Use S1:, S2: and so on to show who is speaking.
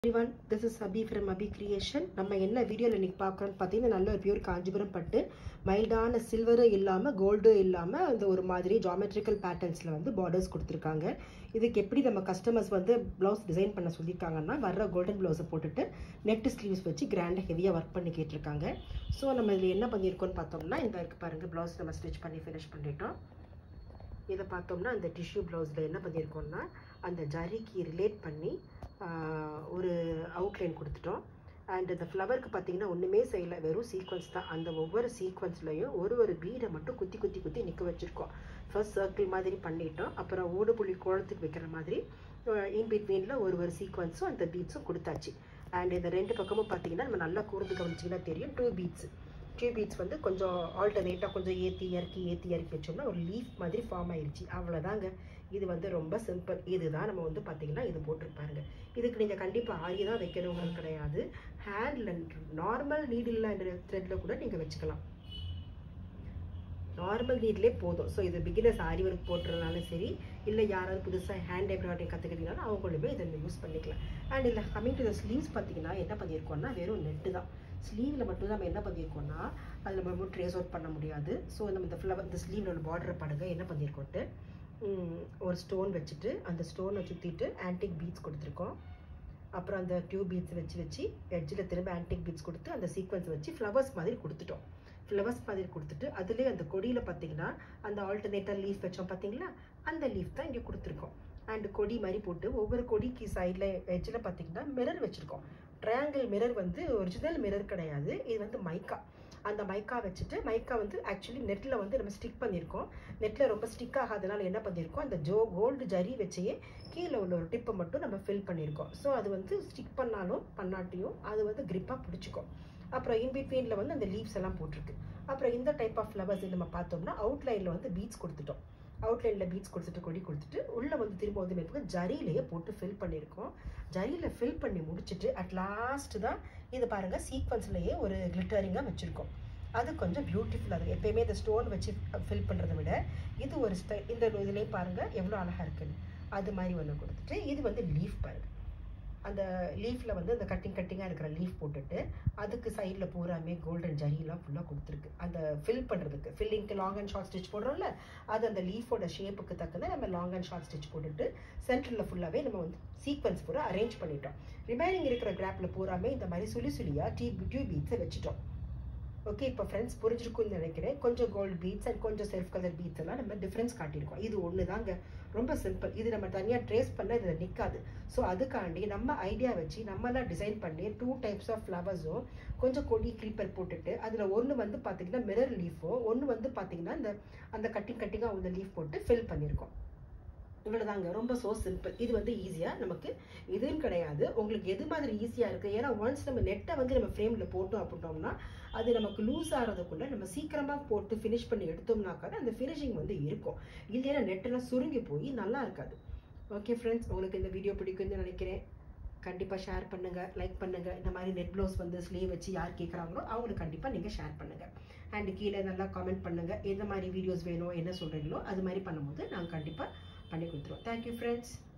S1: everyone this is Abhi from Abhi creation நம்ம என்ன வீடியோவில் இன்னைக்கு பார்க்குறோன்னு பார்த்தீங்கன்னா நல்ல ஒரு பியூர் காஞ்சிபுரம் பட்டு மைல்டான சில்வரும் இல்லாமல் கோல்டும் இல்லாமல் அந்த ஒரு மாதிரி ஜாமெட்ரிக்கல் பேட்டர்ன்ஸில் வந்து பார்டர்ஸ் கொடுத்துருக்காங்க இதுக்கு எப்படி நம்ம கஸ்டமர்ஸ் வந்து ப்ளவுஸ் டிசைன் பண்ண சொல்லியிருக்காங்கன்னா வர்ற கோல்டன் ப்ளவுஸை போட்டுட்டு நெட் ஸ்லீவ்ஸ் வச்சு கிராண்டாக ஹெவியாக ஒர்க் பண்ணி கேட்டிருக்காங்க ஸோ நம்ம இதில் என்ன பண்ணியிருக்கோம்னு பார்த்தோம்னா இந்த இருக்கு பாருங்கள் ப்ளவுஸ் நம்ம ஸ்டிச் பண்ணி ஃபினிஷ் பண்ணிட்டோம் இதை பார்த்தோம்னா அந்த டிஷ்யூ ப்ளவுஸில் என்ன பண்ணியிருக்கோம்னா அந்த ஜரிக்கு ரிலேட் பண்ணி ஆஹ், ஒரு அவுட்லைன் கொடுத்துட்டோம் அண்ட் இந்த ஃப்ளவருக்கு பார்த்தீங்கன்னா ஒன்றுமே செய்யலை வெறும் சீக்வன்ஸ் தான் அந்த ஒவ்வொரு சீக்வன்ஸ்லையும் ஒரு ஒரு பீடை மட்டும் குத்தி குத்தி குத்தி நிற்க வச்சுருக்கோம் ஃபர்ஸ்ட் சர்க்கிள் மாதிரி பண்ணிட்டோம் அப்புறம் ஓடு புள்ளி கோலத்துக்கு வைக்கிற மாதிரி இன் பிட்வீனில் ஒரு ஒரு சீக்வன்ஸும் அந்த பீட்ஸும் கொடுத்தாச்சு அண்ட் இந்த ரெண்டு பக்கமும் பார்த்தீங்கன்னா நம்ம நல்லா கூர்ந்து கவனிச்சிங்கன்னா தெரியும் டூ பீட்ஸ் டூ பீட்ஸ் வந்து கொஞ்சம் ஆல்டர்னேட்டாக கொஞ்சம் ஏற்றி இறக்கி ஏற்றி இறக்கி வச்சோம்னா ஒரு லீஃப் மாதிரி ஃபார்ம் ஆயிருச்சு அவ்வளோதாங்க இது வந்து ரொம்ப சிம்பிள் இதுதான் நம்ம வந்து பார்த்தீங்கன்னா இது போட்டிருப்பாருங்க இதுக்கு நீங்கள் கண்டிப்பாக ஆரி தான் வைக்கணுங்கிறது கிடையாது ஹேண்டில் நார்மல் நீடில் த்ரெட்டில் கூட நீங்கள் வச்சுக்கலாம் நார்மல் நீட்லேயே போதும் ஸோ இது பிகினர்ஸ் ஆரி ஒர்க் போட்டுறதுனாலும் சரி இல்லை யாராவது புதுசாக ஹேண்ட் எம்ப்ராய்டரி கற்றுக்கிட்டீங்கன்னா அவங்களுமே இதை யூஸ் பண்ணிக்கலாம் அண்ட் இல்லை கம்மிங் டு த ஸ்லீவ்ஸ் பார்த்தீங்கன்னா என்ன பண்ணியிருக்கோம்னா வெறும் நெட்டு தான் ஸ்லீவில் மட்டும் நம்ம என்ன பண்ணியிருக்கோம்னா அதில் நம்ம ட்ரேஸ் அவுட் பண்ண முடியாது ஸோ நம்ம இந்த ஃப்ளவர் இந்த ஸ்லீவில் பார்டர் படுங்க என்ன பண்ணியிருக்கோன்ட்டு ம், ஒரு ஸ்டோன் வச்சுட்டு அந்த ஸ்டோனை சுற்றிட்டு ஆன்டிக் பீட்ஸ் கொடுத்துருக்கோம் அப்புறம் அந்த டியூப் பீட்ஸ் வச்சு வச்சு எட்ஜில் திரும்ப ஆன்டிக் பீட்ஸ் கொடுத்து அந்த சீக்வன்ஸ் வச்சு ஃப்ளவர்ஸ் மாதிரி கொடுத்துட்டோம் ஃப்ளவர்ஸ் மாதிரி கொடுத்துட்டு அதுலேயே அந்த கொடியில் பார்த்தீங்கன்னா அந்த ஆல்டர்னேட்டாக லீஃப் வச்சோம் பார்த்தீங்களா அந்த லீஃப் தான் இங்கே கொடுத்துருக்கோம் அண்ட் கொடி மாதிரி போட்டு ஒவ்வொரு கொடிக்கு சைடில் எட்ஜில் பார்த்தீங்கன்னா மிரர் வச்சுருக்கோம் ட்ரையாங்கிள் மிரர் வந்து ஒரிஜினல் மிரர் கிடையாது இது வந்து மைக்கா அந்த மைக்கா வச்சுட்டு மைக்கா வந்து ஆக்சுவலி நெட்டில் வந்து நம்ம ஸ்டிக் பண்ணியிருக்கோம் நெட்டில் ரொம்ப ஸ்டிக் ஆகாதனால என்ன பண்ணியிருக்கோம் அந்த ஜோ கோல்டு ஜரி வச்சே கீழே உள்ள ஒரு டிப்பை மட்டும் நம்ம ஃபில் பண்ணியிருக்கோம் ஸோ அது வந்து ஸ்டிக் பண்ணாலும் பண்ணாட்டியும் அது வந்து grip-ஆ பிடிச்சிக்கும் அப்புறம் இன்பிட்வீனில் வந்து அந்த லீவ்ஸ் எல்லாம் போட்டிருக்கு அப்புறம் இந்த டைப் ஆஃப் ஃப்ளவர்ஸ் நம்ம பார்த்தோம்னா அவுட்லைனில் வந்து பீட்ஸ் கொடுத்துட்டோம் அவுட்லைனில் பீட்ஸ் கொடுத்துட்டு கொடி கொடுத்துட்டு உள்ளே வந்து திரும்ப வந்து மேற்கு ஜரியிலேயே போட்டு ஃபில் பண்ணியிருக்கோம் ஜரியில் ஃபில் பண்ணி முடிச்சுட்டு அட் லாஸ்ட் தான் இது பாருங்கள் சீக்வன்ஸ்லேயே ஒரு கிளிட்டரிங்காக வச்சுருக்கோம் அது கொஞ்சம் பியூட்டிஃபுல்லாக இருக்குது எப்பயுமே இந்த ஸ்டோன் வச்சு ஃபில் பண்ணுறதை விட இது ஒரு ஸ்டை இந்த இதுலேயே பாருங்கள் எவ்வளோ அழகாக இருக்குன்னு அது மாதிரி ஒன்று கொடுத்துட்டு இது வந்து லீஃப் பாருங்க அந்த லீஃபில் வந்து அந்த கட்டிங் கட்டிங்காக இருக்கிற லீஃப் போட்டுட்டு அதுக்கு சைடில் பூராமே கோல்டன் ஜரியெல்லாம் ஃபுல்லாக கொடுத்துருக்கு அந்த ஃபில் பண்ணுறதுக்கு ஃபில்லிங்க்கு லாங் அண்ட் ஷார்ட் ஸ்டிச் போடுறோம்ல அது அந்த லீஃபோட ஷேப்புக்கு தக்கன நம்ம லாங் அண்ட் ஷார்ட் ஸ்டிச் போட்டுட்டு சென்டரில் ஃபுல்லாகவே நம்ம வந்து சீக்வன்ஸ் பூரா அரேஞ்ச் பண்ணிட்டோம் ரிமைனிங் இருக்கிற கிராப்பில் பூராமே இந்த மாதிரி சுழி சுழியாக டீ டியூ பீட்ஸை வச்சுட்டோம் ஓகே இப்போ ஃப்ரெண்ட்ஸ் புரிஞ்சிருக்கும்னு நினைக்கிறேன் கொஞ்சம் கோல்டு பீட்ஸ் அண்ட் கொஞ்சம் செல்ஃப் கலர் பீட்ஸ் எல்லாம் நம்ம டிஃப்ரென்ஸ் காட்டியிருக்கோம் இது ஒன்று தாங்க ரொம்ப சிம்பிள் இது நம்ம தனியாக ட்ரேஸ் பண்ண இதில் நிற்காது ஸோ அதுக்காண்டி நம்ம ஐடியா வச்சு நம்மளாம் டிசைன் பண்ணி டூ டைப்ஸ் ஆஃப் ஃப்ளவர்ஸும் கொஞ்சம் கொடி க்ரீப்பர் போட்டுட்டு அதில் ஒன்று வந்து பார்த்தீங்கன்னா மிரர் லீஃபும் ஒன்று வந்து பார்த்தீங்கன்னா இந்த அந்த கட்டிங் கட்டிங்காக அந்த லீஃப் போட்டு ஃபில் பண்ணியிருக்கோம் இவ்வளோதாங்க ரொம்ப ஸோ சிம்பிள் இது வந்து ஈஸியாக நமக்கு இதுன்னு கிடையாது உங்களுக்கு எது மாதிரி ஈஸியாக இருக்குது ஏன்னா ஒன்ஸ் நம்ம நெட்டை வந்து நம்ம ஃப்ரேமில் போட்டோம் அப்படின்னோம்னா அது நமக்கு லூஸ் ஆகிறதுக்குள்ள நம்ம சீக்கிரமாக போட்டு ஃபினிஷ் பண்ணி எடுத்தோம்னாக்கா அந்த ஃபினிஷிங் வந்து இருக்கும் இல்லைன்னா நெட்டெல்லாம் சுருங்கி போய் நல்லா இருக்காது ஓகே ஃப்ரெண்ட்ஸ் உங்களுக்கு இந்த வீடியோ பிடிக்கும்னு நினைக்கிறேன் கண்டிப்பாக ஷேர் பண்ணுங்கள் லைக் பண்ணுங்கள் இந்த மாதிரி நெட் ப்ளவுஸ் வந்து ஸ்லீவ் வச்சு யார் கேட்குறாங்களோ அவங்களுக்கு கண்டிப்பாக நீங்கள் ஷேர் பண்ணுங்கள் அண்ட் கீழே நல்லா காமெண்ட் பண்ணுங்கள் எந்த மாதிரி வீடியோஸ் வேணும் என்ன சொல்கிறீங்களோ அது மாதிரி பண்ணும்போது நாங்கள் கண்டிப்பாக பண்ணி கொடுத்துருவோம் தேங்க்யூ ஃப்ரெண்ட்ஸ்